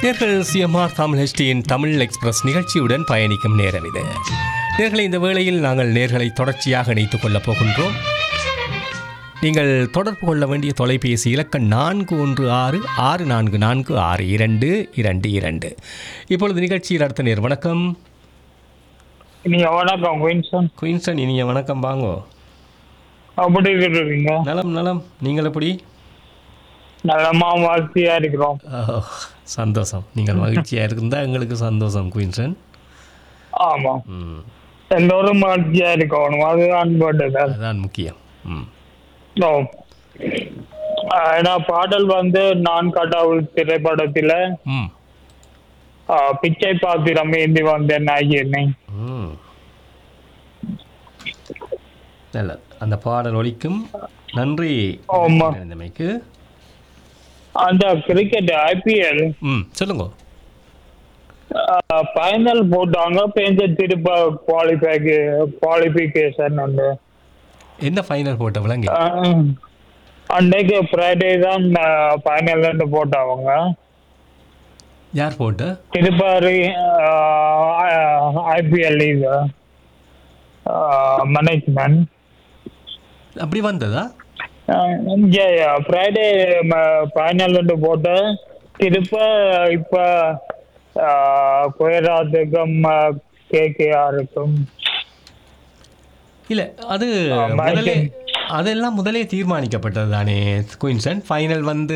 நேர்கள் சிஎம்ஆர் தமிழ் ஹெச்டியின் தமிழ் எக்ஸ்பிரஸ் நிகழ்ச்சியுடன் பயணிக்கும் நேரம் இது நேர்களை இந்த வேளையில் நாங்கள் நேர்களை தொடர்ச்சியாக இணைத்துக் கொள்ளப் போகின்றோம் நீங்கள் தொடர்பு கொள்ள வேண்டிய தொலைபேசி இலக்கம் நான்கு ஒன்று ஆறு ஆறு நான்கு நான்கு ஆறு இரண்டு இரண்டு இரண்டு இப்பொழுது நிகழ்ச்சியில் அடுத்த நேர் வணக்கம் நீங்க வணக்கம் குயின்சன் குயின்சன் இனிய வணக்கம் வாங்கோ அப்படி இருக்கீங்க நலம் நலம் நீங்கள் எப்படி நல்லமா வாழ்த்தியா இருக்கிறோம் ஓ, சந்தோஷம் நீங்கள் மகிழ்ச்சியாக இருந்தால் எங்களுக்கு சந்தோஷம் குயின்சன் ஆமா ம் எல்லோரும் மகிழ்ச்சியா இருக்கணும் அதுதான் வேண்டுதல் அதுதான் முக்கியம் ம் ஓ. ஆஹ் ஏன்னா பாடல் வந்து நான் கடவுள் திரைப்படத்துல ம் ஆஹ் பிச்சை பாத்திரம் ஏந்தி வந்தேன் நாயினை ம் நல்லது அந்த பாடல் ஒலிக்கும் நன்றி ஆமா. இணைந்தமைக்கு அந்த கிரிக்கெட் ஐபிஎல் ம் சொல்லுங்க ஃபைனல் போட்டாங்க பேஞ்ச திருப்ப குவாலிஃபைக்கு குவாலிஃபிகேஷன் உண்டு என்ன ஃபைனல் போட்ட விளங்கி ஆஹ் அன்னைக்கு ஃப்ரைடே தான் ஃபைனல் போட்டாங்க யார் போட்டு திருப்பாரி ஐபிஎல் இது மேனேஜ்மெண்ட் அப்படி வந்ததா ஃப்ரைடே ஃபைனல் போட்டு திருப்ப இப்ப குயராத்துக்கும் கேகேஆருக்கும் இல்லை அது ஆ, முதலே Michael. அதெல்லாம் முதலே தீர்மானிக்கப்பட்டது தானே குயின்சன் ஃபைனல் வந்து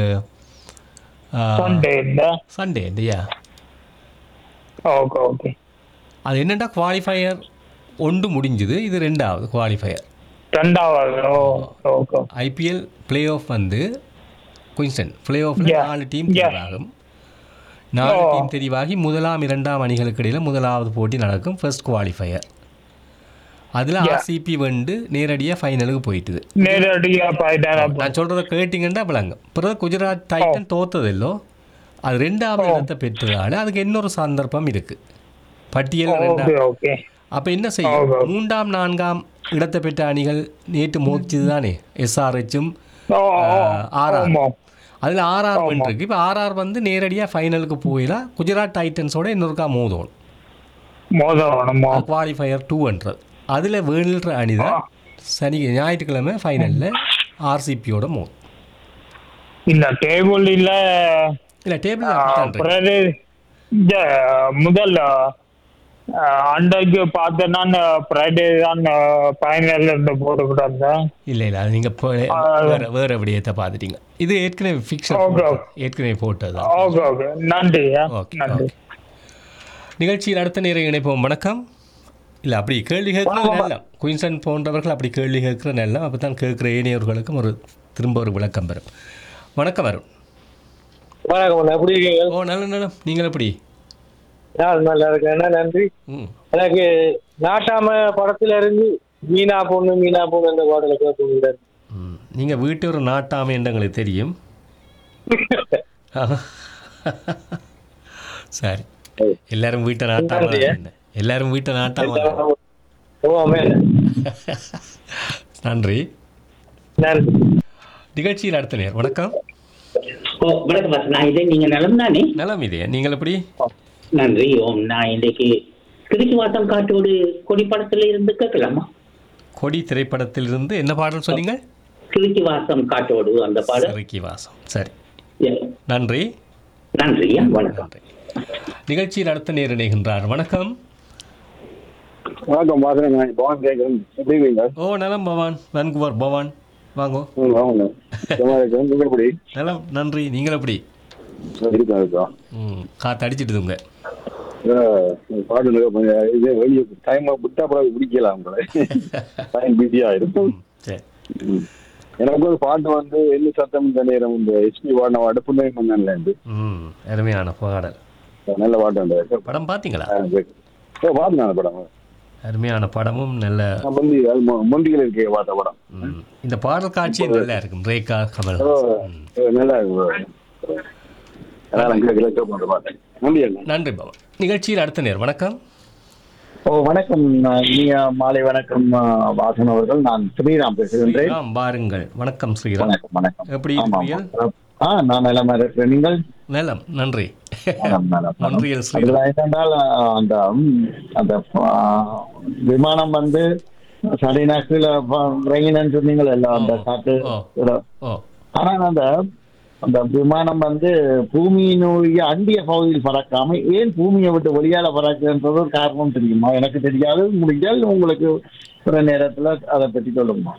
சண்டே இந்த சண்டே இல்லையா ஓகே ஓகே அது என்னென்னா குவாலிஃபயர் ஒன்று முடிஞ்சுது இது ரெண்டாவது குவாலிஃபயர் ரெண்டாவது oh okay IPL play off வந்து குயின்சன் பிளே ஆஃப்ல Yeah. நாலு டீம் Yeah. தெரிவாகும் நாலு Oh. டீம் தெரிவாகி முதலாம் இரண்டாம் அணிகளுக்கு இடையில முதலாவது போட்டி நடக்கும் ஃபர்ஸ்ட் குவாலிஃபயர் அதில் Yeah. ஆர்சிபி வந்து நேரடியாக ஃபைனலுக்கு போயிட்டுது நேரடியா போயிட்டேன் நான் சொல்கிறத கேட்டிங்கன்னா விளங்கும் பிறகு குஜராத் டைட்டன் தோத்ததில்லோ அது ரெண்டாவது இடத்தை பெற்றதால அதுக்கு இன்னொரு சந்தர்ப்பம் இருக்கு பட்டியல் ஓகே ரெண்டாம் ஓகே அப்போ என்ன செய்யும் Okay. மூன்றாம் நான்காம் இடத்தை பெற்ற அணிகள் நேற்று மோதிச்சது தானே எஸ்ஆர்ஹெச்சும் ஓ ஓ, ஆர்ஆர் ஆமா அதில் ஆர்ஆர் இருக்கு இப்போ ஆர்ஆர் வந்து நேரடியாக ஃபைனலுக்கு போயிடலாம் குஜராத் டைட்டன்ஸோட இன்னொருக்கா மோதணும் மோதணுமா குவாலிஃபயர் டூன்றது அதில் வேணுன்ற அணி தான் சனி ஞாயிற்றுக்கிழமை ஃபைனலில் ஆர்சிபியோட மோதும் இல்ல டேபிள் இல்ல இல்லை டேபிள் பிறகு இந்த முதல் அஹ், அன்றைக்கு பார்த்தேன்னா ஃப்ரைடே தான் ஃபைனல் இருந்து போட்டுக்கிட்டு இல்லை இல்லை அது நீங்கள் வேறு வேறு விடயத்தை பார்த்துட்டீங்க இது ஏற்கனவே ஃபிக்ஷன் Okay. ஏற்கனவே போட்டது தான் ஓகே ஓகே நன்றி ஓகே நன்றி ஓகே நிகழ்ச்சியில் அடுத்த நேரம் இணைப்போம் வணக்கம் இல்லை அப்படி கேள்வி கேட்கறது நல்லம் குயின்சன் போன்றவர்கள் அப்படி கேள்வி கேட்குற நல்லம் அப்போ தான் கேட்குற ஏனையவர்களுக்கும் ஒரு திரும்ப ஒரு விளக்கம் வரும் வணக்கம் வரும் வணக்கம் அண்ணா. எப்படி இருக்கீங்க ஓ நல்ல நலம் நீங்கள் எப்படி நான் நல்லா இருக்கேன் அண்ணா, நன்றி ம் எனக்கு நாட்டாம படத்துல இருந்து மீனா பொண்ணு மீனா பொண்ணு அந்த பாடலை கேட்க ம் நீங்கள் வீட்டு ஒரு நாட்டாமை என்று எங்களுக்கு தெரியும் ஆஹா. சரி எல்லாரும் வீட்டை நாட்டாம என்ன எல்லாரும் வீட்டை நாட்டாம ஓமே நன்றி நன்றி நிகழ்ச்சியில் அடுத்த நேர் வணக்கம் ஓ வணக்கம் பாஸ் நான் இதே நீங்க நலம் தானே நலம் இதே நீங்கள் எப்படி நன்றி ஓம் நான் இன்றைக்கு கிழக்கு வாசம் காட்டோடு கொடி படத்துல இருந்து கேட்கலாமா கொடி திரைப்படத்திலிருந்து என்ன பாடல் சொன்னீங்க கிழக்கு வாசம் காட்டோடு அந்த பாடம் சிறுக்கி வாசம் சரி ஏ, நன்றி நன்றி ஆ, வணக்கம் நன்றி நிகழ்ச்சியில் அடுத்த நேர் இணைகின்றார் வணக்கம் வணக்கம் பாக்குறேன் நான் பவன் கேட்குறேன் எப்படி இருக்கீங்க ஓ நலம் பவான் வான்குவர் பவான் வாங்கோ ம் வாங்க சும்மா இருக்கேன் நீங்க எப்படி நலம் நன்றி நீங்கள் எப்படி இருக்கா இருக்கா ம் காற்று அடிச்சிட்டுதுங்க பாட்டு கொஞ்சம் இது வெளியே டைம் விட்டா அப்புறம் பிடிக்கலாம் உங்களை டைம் பிஸியா இருக்கும் சரி ம். எனக்கு ஒரு பாட்டு வந்து எள்ளு சத்தம் இந்த நேரம் இந்த ஹெச்பி பாடின பாட்டு புண்ணை மன்னன்ல இருந்து ம் அருமையான பாடல் நல்ல பாட்டு அந்த படம் பார்த்தீங்களா ஓ பார்த்தேன் அந்த படம் அருமையான படமும் நல்ல நான் வந்து அது மொ- மொண்டிகள் இருக்கே பார்த்த படம் ம், இந்த பாடல் காட்சியும் நல்லா இருக்கும் ரேகா கமல் ஓ, ஓ, நல்லா இருக்கும் அதனால கேட்கல கேட்க பார்த்தேன் நன்றி அண்ணா நன்றி பவன் நிகழ்ச்சியில் அடுத்த நேர் வணக்கம் ஓ வணக்கம் அஹ், இனிய மாலை வணக்கம் அஹ், வாசன் அவர்கள் நான் ஸ்ரீராம் பேசுகின்றேன் ஆம் வாருங்கள் வணக்கம் ஸ்ரீராம் வணக்கம் வணக்கம் எப்படி ஆமா, இருக்கிறீர்கள் ஆமா. ஆ நான் நலமா இருக்கிறேன் நீங்கள் நலம் நன்றி நலம், நலம், நலம். ஒன்றியல் ஸ்ரீ அதுல என்னென்றால் அஹ், அந்த ம், அந்த அஹ், விமானம் வந்து சரினா கீழே இறங்கினு சொன்னீங்களே எல்லாம் அந்த ஓ, காட்டு ஓ. இடம். ஓ ஆனா அந்த அந்த விமானம் வந்து பூமியினுடைய அண்டிய பகுதியில் பறக்காம ஏன் பூமியை விட்டு வெளியால பறக்குன்றது ஒரு காரணம் தெரியுமா எனக்கு தெரியாது முடிஞ்சால் உங்களுக்கு ஒரு நேரத்துல அதை பற்றி சொல்லுங்க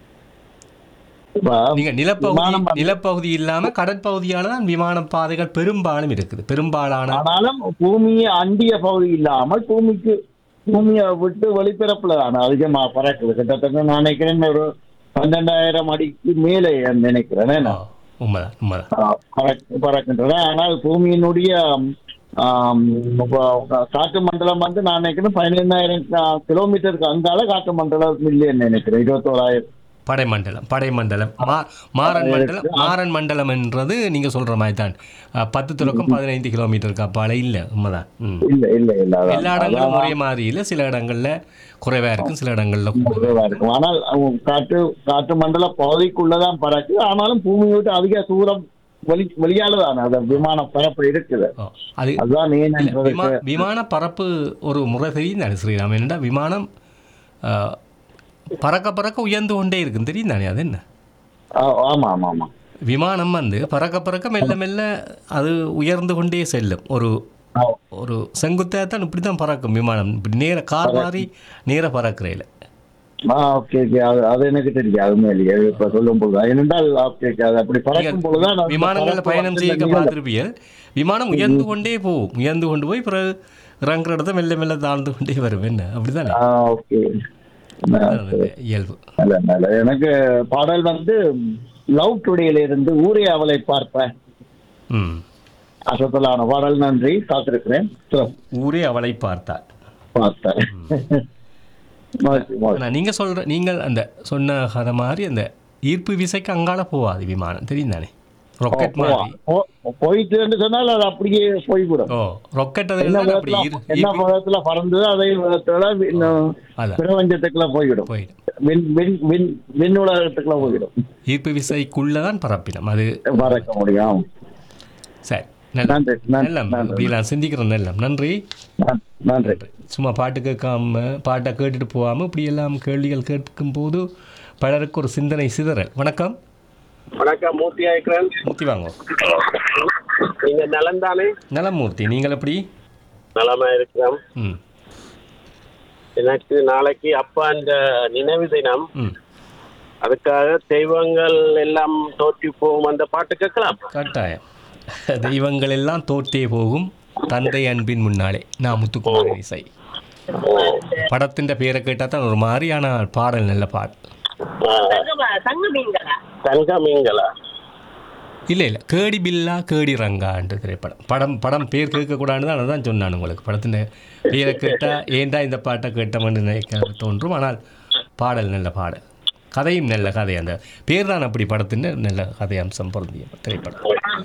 இப்ப நீங்க நிலப்பகுதி விமானம் வந்து- நிலப்பகுதி இல்லாம கடற்பகுதியால தான் விமான பாதைகள் பெரும்பாலும் இருக்குது பெரும்பாலான ஆனாலும் பூமியை அண்டிய பகுதி இல்லாமல் பூமிக்கு பூமியை விட்டு வெளிப்பிறப்புல தான் அதிகமா பறக்குது கிட்டத்தட்ட நான் நினைக்கிறேன் ஒரு பன்னெண்டாயிரம் அடிக்கு மேலே நினைக்கிறேன் ஓ, என்ன? உண்மைதான் உண்மைதான் ஆ, பறக்க- பறக்கின்றன ஆனால் பூமியினுடைய ஆம், ப- காற்று மண்டலம் வந்து நான் நினைக்கிறேன் பதினைந்தாயிரம் கிலோமீட்டருக்கு அங்கால காற்று மண்டலம் மில்லியன் நினைக்கிறேன் இருபத்தோராயிரம் படைமண்டலம் படைமண்டலம் மா மாறன் மண்டலம் மாறன் மண்டலம் என்றது நீங்க சொல்ற மாதிரி தான் அஹ், பத்து தொடக்கம் பதினைந்து கிலோமீட்டருக்கு அப்பால இல்ல உண்மைதான் ம். இல்ல இல்ல இல்ல அதான். எல்லா இடங்களும் அதான் ஒரே மாதிரி இல்ல சில இடங்கள்ல குறைவா இருக்கும் சில இடங்கள்ல கூட குறைவா இருக்கும் ஆனால் அவங்க காற்று காற்று மண்டல பகுதிக்குள்ளதான் பறக்கு ஆனாலும் பூமியை விட்டு அதிக தூரம் வெளி வெளியால தான் அந்த விமான பரப்பு இருக்குது ஓ, அது அதுதான் இல்ல, ஏன் விமா விமான பறப்பு ஒரு முறை தெரியும் தானே ஸ்ரீராம் என்னடா விமானம் அஹ், பறக்க பறக்க உயர்ந்து கொண்டே இருக்கும் தெரியும் தானே அது என்ன ஆமா ஆமா ஆமா விமானம் வந்து பறக்க பறக்க மெல்ல மெல்ல அது உயர்ந்து கொண்டே செல்லும் ஒரு ஆ, ஒரு செங்குத்தாக தான் இப்படி தான் பறக்கும் விமானம் இப்படி நேர கார் மாதிரி நேர பறக்கிறேல ஆ ஓகே ஓகே அது அது எனக்கு தெரியும் அது மேலேயே இப்ப சொல்லும் போது ஏனென்றால் ஓகே ஓகே அது அப்படி பறக்கும் பொழுதுதான் அந்த விமானங்களில் பறப்பு பயணம் வந்து செய்ய நிகழும். பார்த்துருப்பீர்கள் விமானம் உயர்ந்து கொண்டே போகும் உயர்ந்து கொண்டு போய் பிறகு இறங்குற இடத்த மெல்ல மெல்ல தாழ்ந்து கொண்டே வரும் என்ன அப்படிதானே ஆ ஓகே அதுதான் அந்த இயல்பு நல்ல நல்ல எனக்கு பாடல் வந்து லவ் டுடேல இருந்து ஊரே அவளை பார்ப்பேன் ம் அசத்தலான பாடல் நன்றி காத்திருக்கிறேன் சிறப்பு. ஊரே அவளை பார்த்தாள் பார்த்தேன் மகிழ்ச்சி, மகிழ்ச்சி. ஆனால் நீங்கள் சொல்கிற நீங்கள் அந்த சொன்ன கதை மாதிரி அந்த ஈர்ப்பு விசைக்கு அங்கால போகாது விமானம் தெரியும் தானே ரொக்கெட் மாதிரி போ- போயிட்டு சொன்னால் அது அப்படியே போய்விடும் ஓ ரொக்கெட் என்ன அதில் அப்படி விதத்துல ஈர்- என்ன ஈர்ப்பு- விதத்துல பறந்தது அதே விதத்துல இன்னும் அதான் பிரபஞ்சத்துக்குள்ள போய்விடும் போயிடும் விண் விண் விண் விண் உலகத்துக்குள்ள போய்விடும் ஈர்ப்பு விசைக்குள்ளே தான் பரப்பினம் அது பறக்க முடியும் சரி நல்ல நன்றி நன்றி நல்ல நன்றி இப்படிலாம் சிந்திக்கிறோம் நல்ல நன்றி நன்றி. நன்றி சும்மா பாட்டு கேட்காம பாட்டை கேட்டுட்டு போகாமல் இப்படி எல்லாம் கேள்விகள் கேட்கும் போது பலருக்கு ஒரு சிந்தனை சிதறல் வணக்கம் வணக்கம் மூர்த்தி ஆயிக்கிறேன் மூர்த்தி வாங்க நீங்க நலம் தானே நலம் மூர்த்தி நீங்கள் எப்படி நலமா இருக்கிறோம் ம் எனக்கு நாளைக்கு அப்பா அந்த நினைவு தினம் ம் அதுக்காக தெய்வங்கள் எல்லாம் தோற்றி போகும் அந்த பாட்டு கேட்கலாம் கட்டாயம் தெய்வங்கள் எல்லாம் தோற்றே போகும் தந்தை அன்பின் முன்னாலே நான் முத்துக்குமார் இசை படத்தின் பேரை கேட்டால் தான் ஒரு மாதிரியான பாடல் நல்ல பாடல் தங்க மீன்களா இல்லை இல்லை கேடி பில்லா கேடி ரங்கான்ற திரைப்படம் படம் படம் பேர் கேட்கக்கூடாதுன்னு தான் அதான் சொன்னான் உங்களுக்கு படத்தின் பேரை கேட்டால் ஏன்டா இந்த பாட்டை கேட்டோம்னு நினைக்க தோன்றும் ஆனால் பாடல் நல்ல பாடல் கதையும் நல்ல கதை அந்த பேர் தான் அப்படி படத்தின் நல்ல கதை அம்சம் பொருந்திய திரைப்படம்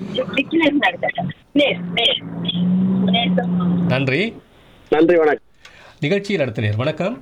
நன்றி நன்றி வணக்கம் நிகழ்ச்சியில் நடத்தினர் வணக்கம்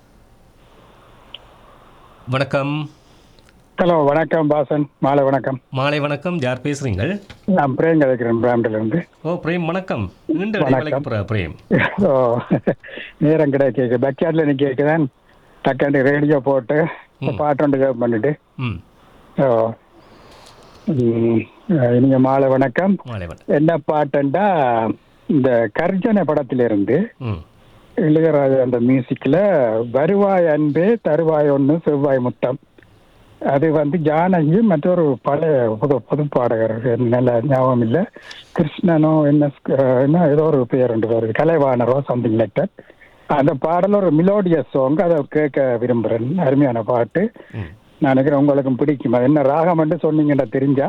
வணக்கம் ஹலோ வணக்கம் பாசன் மாலை வணக்கம் மாலை வணக்கம் யார் பேசுறீங்கள் நான் பிரேம் கதைக்கிறேன் பிராம்டில் இருந்து ஓ பிரேம் வணக்கம் நீண்ட வணக்கம். இடைவேளைக்கு பிறகு பிரேம் ஓ நேரம் கிடைக்க பேக்யார்டில் நிற்க கேட்குறேன் டக்காண்டு ரேடியோ போட்டு பாட்டு ஒன்று கேப் பண்ணிட்டு ம் ஓ ம், இனிய மாலை வணக்கம் மாலை வணக்கம் என்ன பாட்டுண்டா இந்த கர்ஜனை படத்திலிருந்து ம் இளையராஜா அந்த மியூசிக்கில் வருவாய் அன்பே தருவாய் ஒன்று செவ்வாய் முத்தம் அது வந்து ஜானகி மற்றொரு பழைய புது புது பாடகர் நல்ல ஞாபகம் இல்லை கிருஷ்ணனோ என்ன என்ன ஏதோ ஒரு பேர் உண்டு வருது கலைவாணரோ சம்திங் லைக் தட் அந்த பாடல் ஒரு மிலோடியஸ் சாங் அதை கேட்க விரும்புகிறேன் அருமையான பாட்டு ம். நான் நினைக்கிறேன் உங்களுக்கும் பிடிக்கும் அது என்ன ராகம்னு சொன்னீங்கன்னா தெரிஞ்சா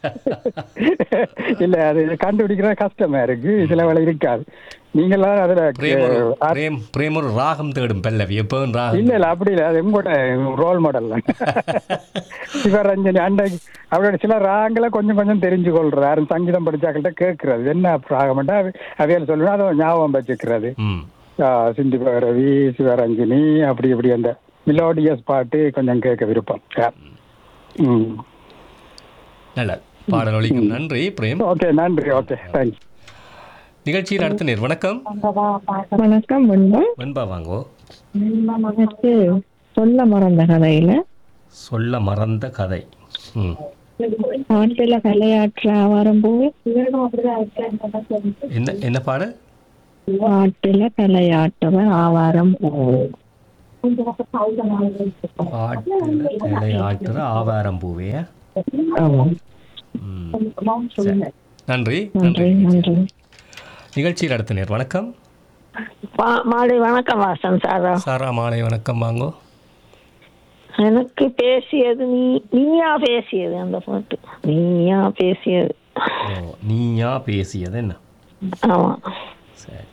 இல்ல அது கண்டுபிடிக்கிற கஷ்டமா இருக்கு சில வேலை இருக்காது நீங்களாம் அதுல பிரேம் ஒரு ஆ- பிரேம் பிரேம் ஒரு ராகம் தேடும் பல்லவி எப்பவும் ராகம் இல்ல இல்ல அப்படி இல்ல அது உங்களோட ரோல் மாடல் தான் சிவரஞ்சனி அன்றைக்கு அவரோட சில ராகங்களை கொஞ்சம் கொஞ்சம் தெரிஞ்சு கொள்றாரு யாரும் சங்கீதம் படிச்சாக்கிட்ட கேட்கறது என்ன ராகம்ட்டா அவையில் சொல்லணும் அதை ஞாபகம் வச்சுக்கிறது ம் ஆ, சிந்தி பைரவி சிவரஞ்சனி அப்படி இப்படி அந்த மிலோடியஸ் பாட்டு கொஞ்சம் கேட்க விருப்பம் ஆ. ம் நல்லது பாடல் ஒழிக்கும் நன்றி பிரேம் ஓகே நன்றி ஓகே தேங்க்ஸ் நிகழ்ச்சியில் அடுத்த நேர் வணக்கம் வணக்கம் வெண்பா வெண்பா வாங்கோ எனக்கு சொல்ல மறந்த கதையில சொல்ல மறந்த கதை ம் நாட்டில கலையாற்ற வரும்போது என்ன என்ன பாடு நாட்டில கலையாற்றவர் ஆவாரம் போகும் பாட்டில் விளையாட்டுற ஆவாரம் பூவே ஆமாம் ம் சரி. நன்றி நன்றி நன்றி நிகழ்ச்சியில் அடுத்த நேர் வணக்கம் மாலை வணக்கம் வாசன் சாரா சாரா மாலை வணக்கம் வாங்கோ எனக்கு பேசியது நீ நீயா பேசியது அந்த பாட்டு நீயா பேசியது ஓ, நீயா பேசியது என்ன ஆமா சரி